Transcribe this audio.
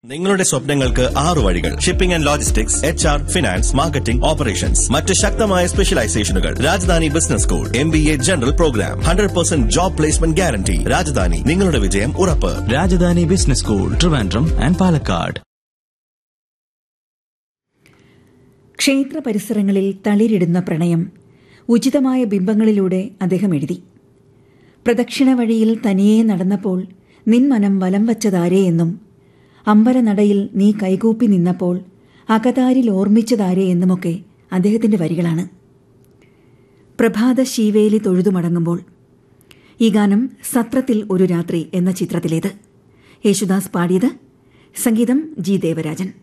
നിങ്ങളുടെ സ്വപ്നങ്ങൾക്ക് ആറ് വഴികൾ shipping and logistics H R finance marketing operations മറ്റ് ശക്തമായ സ്പെഷ്യലൈസേഷനുകൾ Rajadhani business school M B A general programme hundred percent job placement guarantee Rajadhani നിങ്ങളുടെ വിജയം ഉറപ്പ് Rajadhani business school Trivandrum and Palakkad ക്ഷേത്ര പരിസരങ്ങളിൽ തളിരിടുന്ന പ്രണയം ഉചിതമായ ബിംബങ്ങളിലൂടെ അദ്ദേഹം എഴുതി പ്രദക്ഷിണ വഴിയിൽ തനിയെ നടന്നപ്പോൾ നിൻ മനം വലം വച്ചതാരേയെന്നും അമ്പലനടയിൽ നീ കൈകൂപ്പി നിന്നപ്പോൾ അകതാരിൽ ഓർമ്മിച്ചതാരേയെന്നുമൊക്കെ അദ്ദേഹത്തിന്റെ വരികളാണ് പ്രഭാത ശീവേലി തൊഴുതു മടങ്ങുമ്പോൾ ഈ ഗാനം സത്രത്തിൽ ഒരു രാത്രി എന്ന ചിത്രത്തിലേത് യേശുദാസ് പാടിയത് സംഗീതം ജി ദേവരാജൻ